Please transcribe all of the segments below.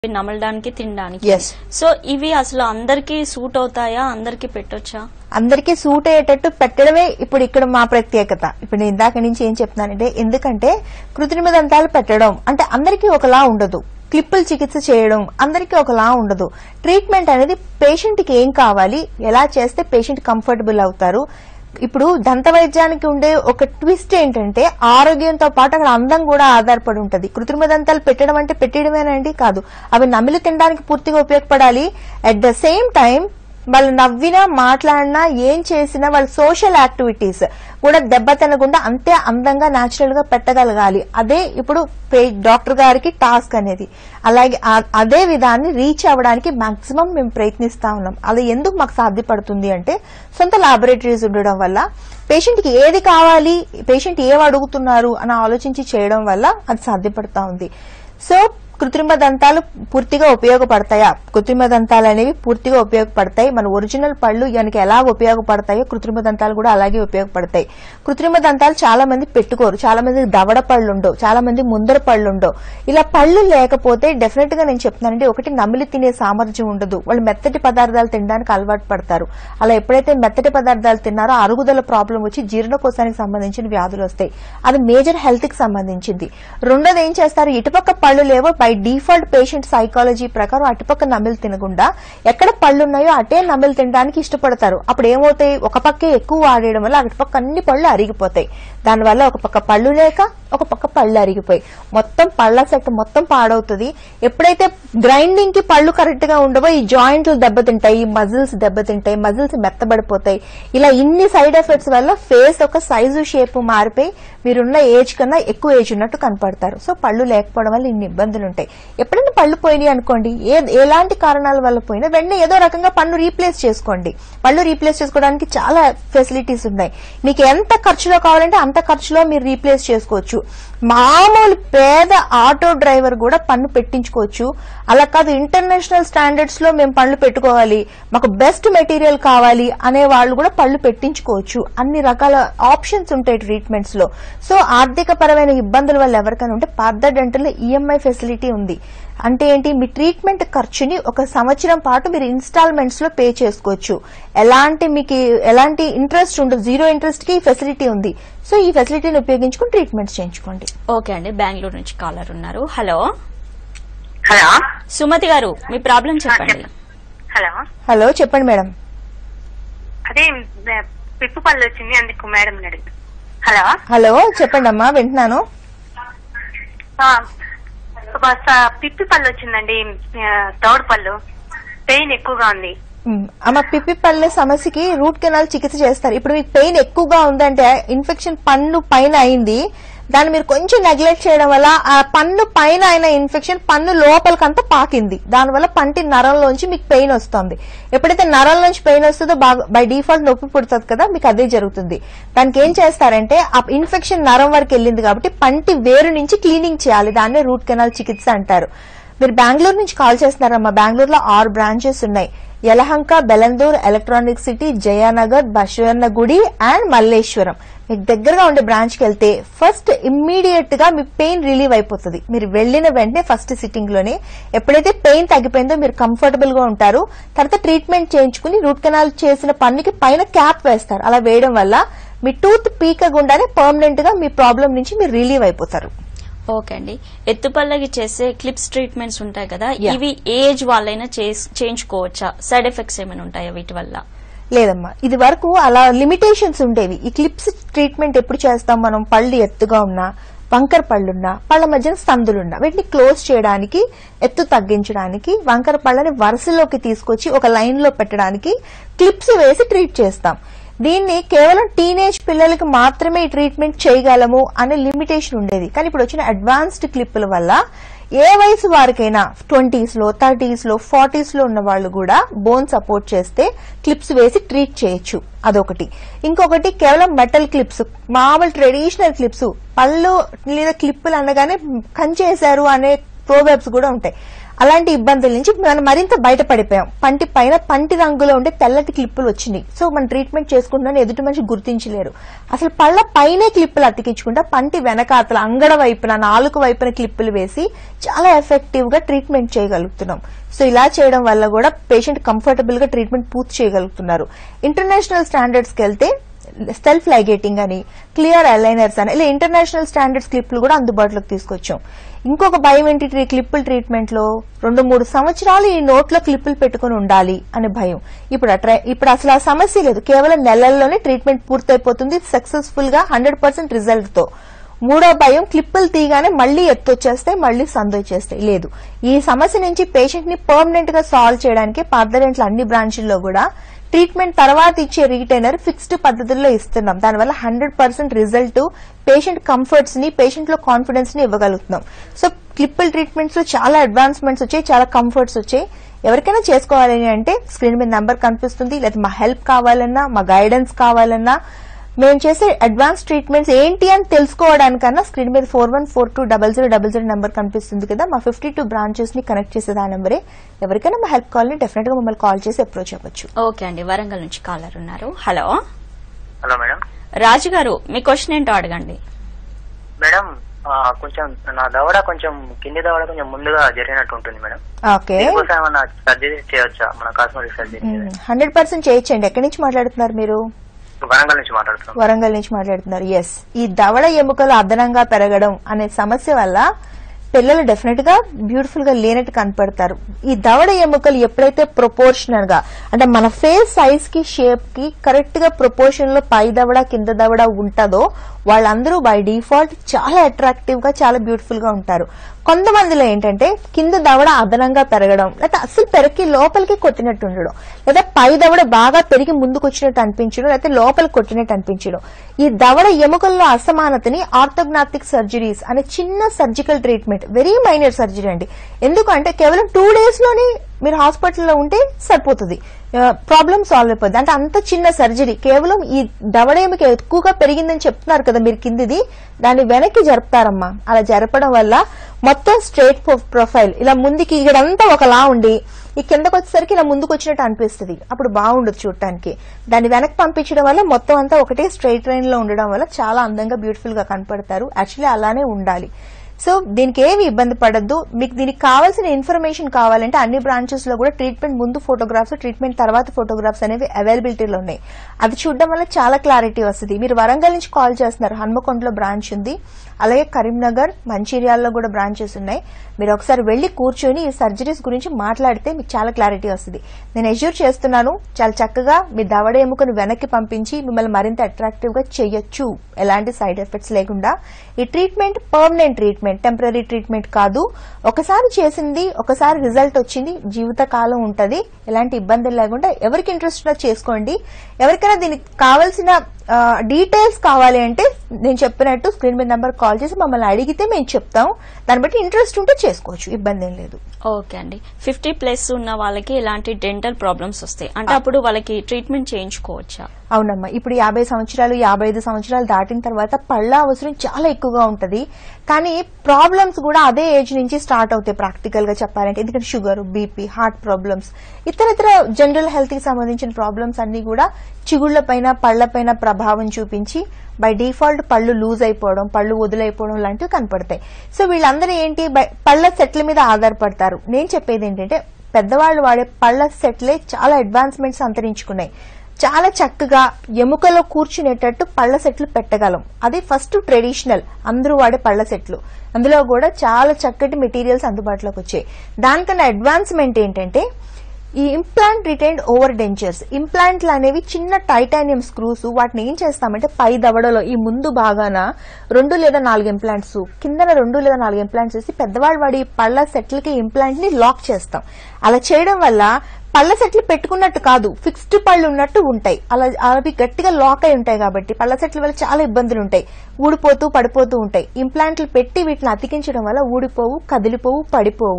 నమలడానికి తినడానికి Yes. So ఇవి అసలు అందరికి సూట్ అవుతాయా అందరికి పెట్టొచ్చా అందరికీ సూట్ అయ్యేటట్టు పెట్టడమే ఇప్పుడు ఇక్కడ మా ప్రత్యేకత ఇప్పుడు నేను ఇందాక నుంచి ఏం చెప్తున్నానంటే ఎందుకంటే కృత్రిమ దంతాలు పెట్టడం అంటే అందరికీ ఒకలా ఉండదు క్లిప్పులు చికిత్స చేయడం అందరికీ ఒకలా ఉండదు ట్రీట్మెంట్ అనేది పేషెంట్ కి ఏం కావాలి ఎలా చేస్తే పేషెంట్ కంఫర్టబుల్ అవుతారు ఇప్పుడు దంత వైద్యానికి ఉండే ఒక ట్విస్ట్ ఏంటంటే ఆరోగ్యంతో పాటు అక్కడ అందం కూడా ఆధారపడి ఉంటది కృత్రిమ దంతాలు పెట్టడం అంటే పెట్టడమేనండి కాదు అవి నమిలి తినడానికి పూర్తిగా ఉపయోగపడాలి అట్ ద సేమ్ టైం వాళ్ళు నవ్వినా మాట్లాడినా ఏం చేసినా వాళ్ళ సోషల్ యాక్టివిటీస్ కూడా దెబ్బతినకుండా అంతే అందంగా న్యాచురల్ గా పెట్టగలగాలి అదే ఇప్పుడు పే- డాక్టర్ గారికి టాస్క్ అనేది అలాగే ఆ- అదే విధాన్ని రీచ్ అవ్వడానికి మాక్సిమం మేము ప్రయత్నిస్తా ఉన్నాం అది ఎందుకు మాకు సాధ్యపడుతుంది అంటే సొంత లాబొరేటరీస్ ఉండడం వల్ల పేషెంట్ కి ఏది కావాలి పేషెంట్ ఏం అడుగుతున్నారు అని ఆలోచించి చేయడం వల్ల అది సాధ్యపడతా ఉంది సో కృత్రిమ దంతాలు పూర్తిగా ఉపయోగపడతాయా కృత్రిమ దంతాలు అనేవి పూర్తిగా ఉపయోగపడతాయి మన ఒరిజినల్ పళ్ళు మనకి ఎలా ఉపయోగపడతాయో కృత్రిమ దంతాలు కూడా అలాగే ఉపయోగపడతాయి కృత్రిమ దంతాలు చాలా మంది పెట్టుకోరు చాలా మంది దవడ పళ్ళు ఉండవు చాలా మంది ముందర పళ్ళు ఉండవు ఇలా పళ్ళు లేకపోతే డెఫినెట్ గా నేను చెప్తున్నానంటే ఒకటి నమిలి తినే సామర్థ్యం ఉండదు వాళ్ళు మెత్తటి పదార్థాలు తినడానికి అలవాటు పడతారు అలా ఎప్పుడైతే మెత్తటి పదార్థాలు తిన్నారో అరుగుదల ప్రాబ్లం వచ్చి జీర్ణకోశానికి సంబంధించిన వ్యాధులు వస్తాయి అది మేజర్ హెల్త్ కి సంబంధించింది రెండోది ఏం చేస్తారు ఇటుపక్క పళ్ళు లేవో బై డిఫాల్ట్ పేషెంట్ సైకాలజీ ప్రకారం అటుపక్క నమిలి తినకుండా ఎక్కడ పళ్ళు ఉన్నాయో అటే నమిలి తినడానికి ఇష్టపడతారు అప్పుడు ఏమవుతాయి ఒక పక్కే ఎక్కువ వాడేయడం వల్ల అటుపక్క అన్ని పళ్ళు అరిగిపోతాయి దానివల్ల ఒక పక్క పళ్ళు లేక ఒక పక్క పళ్ళు అరిగిపోయి మొత్తం పళ్ళ సెట్ మొత్తం పాడవుతుంది ఎప్పుడైతే గ్రైండింగ్ కి పళ్ళు కరెక్ట్ గా ఉండవో ఈ జాయింట్లు దెబ్బతింటాయి మజిల్స్ దెబ్బతింటాయి మజిల్స్ మెత్తబడిపోతాయి ఇలా ఇన్ని సైడ్ ఎఫెక్ట్స్ వల్ల ఫేస్ ఒక సైజు షేప్ మారిపోయి మీరున్న ఏజ్ కన్నా ఎక్కువ ఏజ్ ఉన్నట్టు కనపడతారు సో పళ్ళు లేకపోవడం వల్ల ఇన్ని ఇబ్బందులు ఉంటాయి ఎప్పుడైనా పళ్ళు పోయినాయి అనుకోండి ఏ ఎలాంటి కారణాల వల్ల పోయినా వెంటనే ఏదో రకంగా పన్ను రీప్లేస్ చేసుకోండి పళ్ళు రీప్లేస్ చేసుకోవడానికి చాలా ఫెసిలిటీస్ ఉన్నాయి మీకు ఎంత ఖర్చులో కావాలంటే అంత ఖర్చులో మీరు రీప్లేస్ చేసుకోవచ్చు మామూలు పేద ఆటో డ్రైవర్ కూడా పన్ను పెట్టించుకోవచ్చు అలా కాదు ఇంటర్నేషనల్ స్టాండర్డ్స్ లో మేము పళ్ళు పెట్టుకోవాలి మాకు బెస్ట్ మెటీరియల్ కావాలి అనే వాళ్ళు కూడా పళ్ళు పెట్టించుకోవచ్చు అన్ని రకాల ఆప్షన్స్ ఉంటాయి ట్రీట్మెంట్స్ లో సో ఆర్థిక పరమైన ఇబ్బందుల వల్ల ఎవరికైనా ఉంటే పార్థ డెంటల్ లో ఈఎంఐ ఫెసిలిటీ ఉంది అంటే ఏంటి మీ ట్రీట్మెంట్ ఖర్చుని ఒక సంవత్సరం పాటు మీరు ఇన్స్టాల్మెంట్స్ లో పే చేసుకోవచ్చు ఎలాంటి మీకు ఎలాంటి ఇంట్రెస్ట్ ఉండదు జీరో ఇంట్రెస్ట్ కి ఫెసిలిటీ ఉంది సో ఈ ఫెసిలిటీని ఉపయోగించుకుని ట్రీట్మెంట్స్ చేయించుకోండి ఓకే అండి బెంగళూరు నుంచి కాలర్ ఉన్నారు హలో హలో సుమతి గారు మీ ప్రాబ్లం చెప్పండి హలో హలో చెప్పండి మేడం అదే మ- పిప్పు పళ్ళు వచ్చింది అందుకు మేడం అడిగి హలో హలో చెప్పండి అమ్మా వింటున్నాను ఆ, ఒక స- పిప్పి పళ్ళు వచ్చిందండి ఆ, దవడ పళ్ళు పెయిన్ ఎక్కువగా ఉంది ఉమ్, అమ్మ పిప్పి పల్లె సమస్యకి రూట్ కెనాల్ చికిత్స చేస్తారు ఇప్పుడు మీకు పెయిన్ ఎక్కువగా ఉందంటే ఇన్ఫెక్షన్ పన్ను పైన అయింది దాన్ని మీరు కొంచెం నెగ్లెక్ట్ చేయడం వల్ల ఆ పన్ను పైన అయిన ఇన్ఫెక్షన్ పన్ను లోపలికంతా పాకింది దానివల్ల పంటి నరంలోంచి మీకు పెయిన్ వస్తుంది ఎప్పుడైతే నరంలోంచి పెయిన్ వస్తుందో బై డిఫాల్ట్ నొప్పి పుడుతుంది కదా మీకు అదే జరుగుతుంది దానికి ఏం చేస్తారంటే ఆ ఇన్ఫెక్షన్ నరం వరకు వెళ్ళింది కాబట్టి పంటి వేరు నుంచి క్లీనింగ్ చేయాలి దాన్నే రూట్ కెనాల్ చికిత్స అంటారు మీరు బెంగళూరు నుంచి కాల్ చేస్తున్నారమ్మా బెంగళూరులో ఆరు బ్రాంచెస్ ఉన్నాయి Yelahanka Bellandur electronic city Jayanagar Basavanagudi and Malleswaram మీకు దగ్గరగా ఉండే బ్రాంచ్ కి వెళ్తే ఫస్ట్ ఇమ్మీడియట్ గా మీ పెయిన్ రిలీవ్ అయిపోతుంది మీరు వెళ్ళిన వెంటనే ఫస్ట్ సిట్టింగ్ లోనే ఎప్పుడైతే పెయిన్ తగ్గిపోయిందో మీరు కంఫర్టబుల్ గా ఉంటారు తర్వాత ట్రీట్మెంట్ చేయించుకుని రూట్ కెనాల్ చేసిన పన్నుకి పైన క్యాప్ వేస్తారు అలా వేయడం వల్ల మీ టూత్ పీకగుండానే పర్మనెంట్ గా మీ ప్రాబ్లం నుంచి మీరు రిలీవ్ అయిపోతారు ఓకే అండి ఎత్తుపల్లకి చేసే క్లిప్స్ ట్రీట్మెంట్స్ ఉంటాయి కదా Yeah. ఇవి ఏజ్ వాళ్ళైనా చేస్- చేయించుకోవచ్చా సైడ్ ఎఫెక్ట్స్ ఏమైనా ఉంటాయా వీటి వల్ల లేదమ్మా ఇది వరకు అలా లిమిటేషన్స్ ఉండేవి ఈ క్లిప్స్ ట్రీట్మెంట్ ఎప్పుడు చేస్తాం మనం పళ్ళు ఎత్తుగా ఉన్నా వంకర పళ్ళున్నా పళ్ళ మధ్యన సందులున్నా వీటిని క్లోజ్ చేయడానికి ఎత్తు తగ్గించడానికి వంకర పళ్ళని వరుసలోకి తీసుకొచ్చి ఒక లైన్ లో పెట్టడానికి క్లిప్స్ వేసి ట్రీట్ చేస్తాం దీన్ని కేవలం టీనేజ్ పిల్లలకి మాత్రమే ఈ ట్రీట్మెంట్ చేయగలము అనే లిమిటేషన్ ఉండేది కానీ ఇప్పుడు వచ్చిన అడ్వాన్స్డ్ క్లిప్పుల వల్ల ఏ వయసు వారికైనా ట్వంటీస్ లో థర్టీస్ లో ఫార్టీస్ లో ఉన్న వాళ్ళు కూడా బోన్ సపోర్ట్ చేస్తే క్లిప్స్ వేసి ట్రీట్ చేయొచ్చు అదొకటి ఇంకొకటి కేవలం మెటల్ క్లిప్స్ మామూలు ట్రెడిషనల్ క్లిప్స్ పళ్ళు లేదా క్లిప్పులు అనగానే కంచేశారు అనే ప్రోవెబ్స్ కూడా ఉంటాయి అలాంటి ఇబ్బందుల నుంచి మనం మరింత బయటపడిపోయాం పంటి పైన పంటి రంగులో ఉండే తెల్లటి క్లిప్పులు వచ్చినాయి సో మనం ట్రీట్మెంట్ చేసుకుంటున్నాను ఎదుటి మనిషి గుర్తించలేరు అసలు పళ్ళ పైనే క్లిప్పులు అతికించుకుంటా పంటి వెనకాతల అంగడ వైపున నాలుగు వైపున క్లిప్పులు వేసి చాలా ఎఫెక్టివ్ గా ట్రీట్మెంట్ చేయగలుగుతున్నాం సో ఇలా చేయడం వల్ల కూడా పేషెంట్ కంఫర్టబుల్ గా ట్రీట్మెంట్ పూర్తి చేయగలుగుతున్నారు ఇంటర్నేషనల్ స్టాండర్డ్స్ కి వెళ్తే సెల్ఫ్ లైగేటింగ్ అని క్లియర్ అలైనర్స్ అని ఇలా ఇంటర్నేషనల్ స్టాండర్డ్స్ క్లిప్లు కూడా అందుబాటులోకి తీసుకొచ్చాం ఇంకొక భయం ఏంటి ట్రీ- క్లిప్పుల ట్రీట్మెంట్ లో రెండు మూడు సంవత్సరాలు ఈ నోట్లో క్లిప్పులు పెట్టుకుని ఉండాలి అనే భయం ఇప్పుడు ఆ ట్రై- ఇప్పుడు అసలు ఆ సమస్య లేదు కేవలం నెలల్లోనే ట్రీట్మెంట్ పూర్తయిపోతుంది సక్సెస్ఫుల్ గా హండ్రెడ్ పర్సెంట్ రిజల్ట్ తో మూడో భయం క్లిప్పులు తీగానే మళ్ళీ ఎత్తొచ్చేస్తాయి మళ్ళీ సందొచ్చేస్తాయి లేదు ఈ సమస్య నుంచి పేషెంట్ ని పర్మనెంట్ గా సాల్వ్ చేయడానికి పార్దరెంట్ల అన్ని బ్రాంచుల్లో కూడా ట్రీట్మెంట్ తర్వాత ఇచ్చే రీటైనర్ ఫిక్స్డ్ పద్ధతుల్లో ఇస్తున్నాం దానివల్ల hundred percent result patient comforts ని పేషెంట్ లో కాన్ఫిడెన్స్ ని ఇవ్వగలుగుతున్నాం సో క్లిప్పుల్ ట్రీట్మెంట్స్ లో చాలా అడ్వాన్స్మెంట్స్ వచ్చాయి చాలా కంఫర్ట్స్ వచ్చాయి ఎవరికైనా చేసుకోవాలని అంటే స్క్రీన్ మీద నెంబర్ కనిపిస్తుంది లేదా మా హెల్ప్ కావాలన్నా మా గైడెన్స్ కావాలన్నా మేము చేసే అడ్వాన్స్ ట్రీట్మెంట్స్ ఏంటి అని తెలుసుకోవడానికన్నా స్క్రీన్ మీద four one four two double zero double zero number కనిపిస్తుంది కదా మా ఫిఫ్టీ టూ బ్రాంచెస్ ని కనెక్ట్ చేసేది ఆ నెంబరే ఎవరికైనా మా హెల్ప్ కావాలని డెఫినెట్ గా మమ్మల్ని కాల్ చేసి అప్రోచ్ అవ్వచ్చు ఓకే అండి వరంగల్ నుంచి కాలర్ ఉన్నారు హలో హలో మేడం రాజు గారు మీ క్వశ్చన్ ఏంటో అడగండి మేడం ఆ, కొంచెం నా దవడ కొంచెం కింది దవడ కొంచెం ముందుగా జరిగినట్టు ఉంటుంది మేడం ఓకే దీనికోసం ఏమన్నా సర్జరీ చేయవచ్చా మన కాస్మెటిక్ సర్జరీ హండ్రెడ్ పర్సెంట్ చేయొచ్చండి ఎక్కడి నుంచి మాట్లాడుతున్నారు మీరు వరంగల్ నుంచి మాట్లాడుతున్నాం వరంగల్ నుంచి మాట్లాడుతున్నారు ఎస్ ఈ దవడ ఎముకలు అదనంగా పెరగడం అనే సమస్య వల్ల పిల్లలు డెఫినెట్ గా బ్యూటిఫుల్ గా లేనట్టు కనపడతారు ఈ దవడ ఎముకలు ఎప్పుడైతే ప్రొపోర్షనల్ గా అంటే మన ఫేస్ సైజ్ కి షేప్ కి కరెక్ట్ గా ప్రొపోర్షన్ లో పై దవడ కింద దవడ ఉంటుందో వాళ్ళందరూ బై డిఫాల్ట్ చాలా అట్రాక్టివ్ గా చాలా బ్యూటిఫుల్ గా ఉంటారు కొంతమందిలో ఏంటంటే కింద దవడ అదనంగా పెరగడం లేదా అసలు పెరగి లోపలికి కొట్టినట్టు ఉండడం లేదా పై దవడ బాగా పెరిగి ముందుకు వచ్చినట్టు అనిపించడం లేకపోతే లోపలికి కొట్టినట్టు అనిపించడం ఈ దవడ ఎముకల్లో అసమానతని ఆర్థోగ్నాటిక్ సర్జరీస్ అనే చిన్న surgical treatment very minor surgery అండి ఎందుకంటే కేవలం టూ డేస్ లోనే మీరు హాస్పిటల్లో ఉంటే సరిపోతుంది ప్రాబ్లమ్ సాల్వ్ అయిపోద్ది అంటే అంత చిన్న సర్జరీ కేవలం ఈ దవడ ఎముక ఎక్కువగా పెరిగిందని చెప్తున్నారు కదా మీరు కిందిది దాన్ని వెనక్కి జరుపుతారమ్మా అలా జరపడం వల్ల మొత్తం స్ట్రైట్ ప్రొఫైల్ ఇలా ముందుకి ఇక్కడంతా ఒకలా ఉండి ఈ కిందకు వచ్చేసరికి ఇలా ముందుకు వచ్చినట్టు అనిపిస్తుంది అప్పుడు బాగుండదు చూడటానికి దాన్ని వెనక్కి పంపించడం వల్ల మొత్తం అంతా ఒకటే స్ట్రైట్ లైన్ లో ఉండడం వల్ల చాలా అందంగా బ్యూటిఫుల్ గా కనపడతారు యాక్చువల్లీ అలానే ఉండాలి సో దీనికి ఏమి ఇబ్బంది పడద్దు మీకు దీనికి కావాల్సిన ఇన్ఫర్మేషన్ కావాలంటే అన్ని బ్రాంచెస్ లో కూడా ట్రీట్మెంట్ ముందు ఫోటోగ్రాఫ్స్ ట్రీట్మెంట్ తర్వాత ఫోటోగ్రాఫ్స్ అనేవి అవైలబిలిటీలో ఉన్నాయి అది చూడడం వల్ల చాలా క్లారిటీ వస్తుంది మీరు వరంగల్ నుంచి కాల్ చేస్తున్నారు హన్మకొండలో బ్రాంచ్ ఉంది అలాగే కరీంనగర్ మంచిర్యాలలో కూడా బ్రాంచెస్ ఉన్నాయి మీరు ఒకసారి వెళ్లి కూర్చొని ఈ సర్జరీస్ గురించి మాట్లాడితే మీకు చాలా క్లారిటీ వస్తుంది నేను ఎజ్యూర్ చేస్తున్నాను చాలా చక్కగా మీ దవడ ఎముకను వెనక్కి పంపించి మిమ్మల్ని మరింత అట్రాక్టివ్ గా చేయొచ్చు ఎలాంటి సైడ్ ఎఫెక్ట్స్ లేకుండా ఈ treatment permanent treatment temporary treatment కాదు ఒకసారి చేసింది ఒకసారి రిజల్ట్ వచ్చింది జీవితకాలం ఉంటది ఎలాంటి ఇబ్బందులు లేకుండా ఎవరికి ఇంట్రెస్ట్ ఉన్నా చేసుకోండి ఎవరికైనా దీనికి కావాల్సిన డీటెయిల్స్ కావాలి అంటే నేను చెప్పినట్టు స్క్రీన్ మీద నెంబర్ కాల్ చేసి మమ్మల్ని అడిగితే మేము చెప్తాం దాన్ని బట్టి ఇంట్రెస్ట్ ఉంటే చేసుకోవచ్చు ఇబ్బంది ఏం లేదు ఓకే అండి ఫిఫ్టీ ప్లస్ ఉన్న వాళ్ళకి ఇలాంటి డెంటల్ ప్రాబ్లమ్స్ వస్తాయి అంటే అప్పుడు వాళ్ళకి ట్రీట్మెంట్ చేయించుకోవచ్చా అవునమ్మా ఇప్పుడు యాభై సంవత్సరాలు యాభై ఐదు సంవత్సరాలు దాటిన తర్వాత పళ్ళ అవసరం చాలా ఎక్కువగా ఉంటది కానీ ప్రాబ్లమ్స్ కూడా అదే ఏజ్ నుంచి స్టార్ట్ అవుతాయి ప్రాక్టికల్ గా చెప్పాలంటే ఎందుకంటే షుగర్ బీపీ హార్ట్ ప్రాబ్లమ్స్ ఇతరత్ర జనరల్ హెల్త్ కి సంబంధించిన ప్రాబ్లమ్స్ అన్ని కూడా చిగుళ్ల పైన పళ్ల పైన ప్రభావం చూపించి బై డిఫాల్ట్ పళ్ళు లూజ్ అయిపోవడం పళ్ళు వదిలైపోవడం లాంటివి కనపడతాయి సో వీళ్ళందరూ ఏంటి బై- పళ్ళ సెట్ల మీద ఆధారపడతారు నేను చెప్పేది ఏంటంటే పెద్దవాళ్ళు వాడే పళ్ళ సెట్లే చాలా అడ్వాన్స్మెంట్స్ అంతరించుకున్నాయి చాలా చక్కగా ఎముకలో కూర్చునేటట్టు పళ్ళ సెట్లు పెట్టగలం అది ఫస్ట్ ట్రెడిషనల్ అందరూ వాడే పళ్ళ సెట్లు అందులో కూడా చాలా చక్కటి మెటీరియల్స్ అందుబాటులోకి వచ్చాయి దానికన్నా అడ్వాన్స్మెంట్ ఏంటంటే ఈ ఇంప్లాంట్ రిటైన్డ్ ఓవర్ డెంచర్స్ ఇంప్లాంట్లు అనేవి చిన్న టైటానియం స్క్రూస్ వాటిని ఏం చేస్తామంటే పై దవడలో ఈ ముందు భాగాన రెండు లేదా నాలుగు ఇంప్లాంట్స్ కిందన రెండు లేదా నాలుగు ఇంప్లాంట్స్ వేసి పెద్దవాళ్ళు వాడి పళ్ళ సెట్లకి ఇంప్లాంట్ ని లాక్ చేస్తాం అలా చేయడం వల్ల పళ్ళ సెట్లు పెట్టుకున్నట్టు కాదు ఫిక్స్డ్ పళ్ళు ఉన్నట్టు ఉంటాయి అలా అవి గట్టిగా లాక్ అయి ఉంటాయి కాబట్టి పళ్ళ సెట్ల వల్ల చాలా ఇబ్బందులు ఉంటాయి ఊడిపోతూ పడిపోతూ ఉంటాయి ఇంప్లాంట్లు పెట్టి వీటిని అతికించడం వల్ల ఊడిపోవు కదిలిపోవు పడిపోవు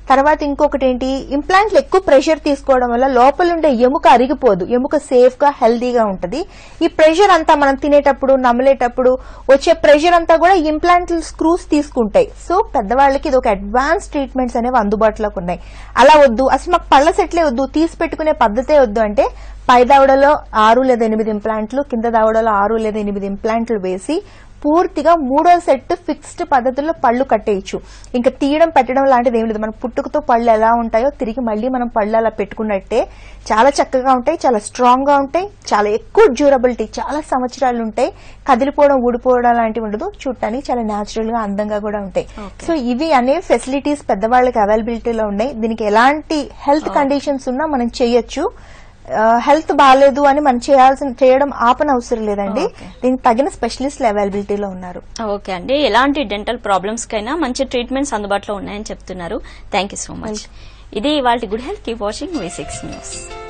తర్వాత ఇంకొకటి ఏంటి ఇంప్లాంట్లు ఎక్కువ ప్రెషర్ తీసుకోవడం వల్ల లోపల ఉండే ఎముక అరిగిపోదు ఎముక సేఫ్ గా హెల్దీగా ఉంటది ఈ ప్రెషర్ అంతా మనం తినేటప్పుడు నమలేటప్పుడు వచ్చే ప్రెషర్ అంతా కూడా ఇంప్లాంట్ స్క్రూస్ తీసుకుంటాయి సో పెద్దవాళ్ళకి ఇది ఒక అడ్వాన్స్ ట్రీట్మెంట్స్ అనేవి అందుబాటులోకి ఉన్నాయి అలా వద్దు అసలు మాకు పళ్ళ సెట్లే వద్దు తీసి పెట్టుకునే పద్ధతే వద్దు అంటే పై దవడలో ఆరు లేదా ఎనిమిది ఇంప్లాంట్లు కింద దవడలో ఆరు లేదా ఎనిమిది ఇంప్లాంట్లు వేసి పూర్తిగా మూడో సెట్ ఫిక్స్డ్ పద్ధతుల్లో పళ్ళు కట్టేయచ్చు ఇంకా తీయడం పెట్టడం లాంటిది ఏం లేదు మన పుట్టుకతో పళ్ళు ఎలా ఉంటాయో తిరిగి మళ్ళీ మనం పళ్ళు అలా పెట్టుకున్నట్టే చాలా చక్కగా ఉంటాయి చాలా స్ట్రాంగ్ గా ఉంటాయి చాలా ఎక్కువ డ్యూరబిలిటీ చాలా సంవత్సరాలు ఉంటాయి కదిలిపోవడం ఊడిపోవడం లాంటివి ఉండదు చూడటానికి చాలా న్యాచురల్ గా అందంగా కూడా ఉంటాయి Okay. సో ఇవి అనే ఫెసిలిటీస్ పెద్దవాళ్ళకి అవైలబిలిటీలో ఉన్నాయి దీనికి ఎలాంటి హెల్త్ కండిషన్స్ ఉన్నా మనం చేయొచ్చు హెల్త్ బాగాలేదు అని మనం చేయాల్సిన చేయడం ఆపన అవసరం లేదండి Okay. దీనికి తగిన స్పెషలిస్టులు అవైలబిలిటీలో ఉన్నారు ఓకే అండి ఎలాంటి డెంటల్ ప్రాబ్లమ్స్ కైనా మంచి ట్రీట్మెంట్స్ అందుబాటులో ఉన్నాయని చెప్తున్నారు థ్యాంక్ యూ సో మచ్ ఇది ఇవాళ good health keep watching V six news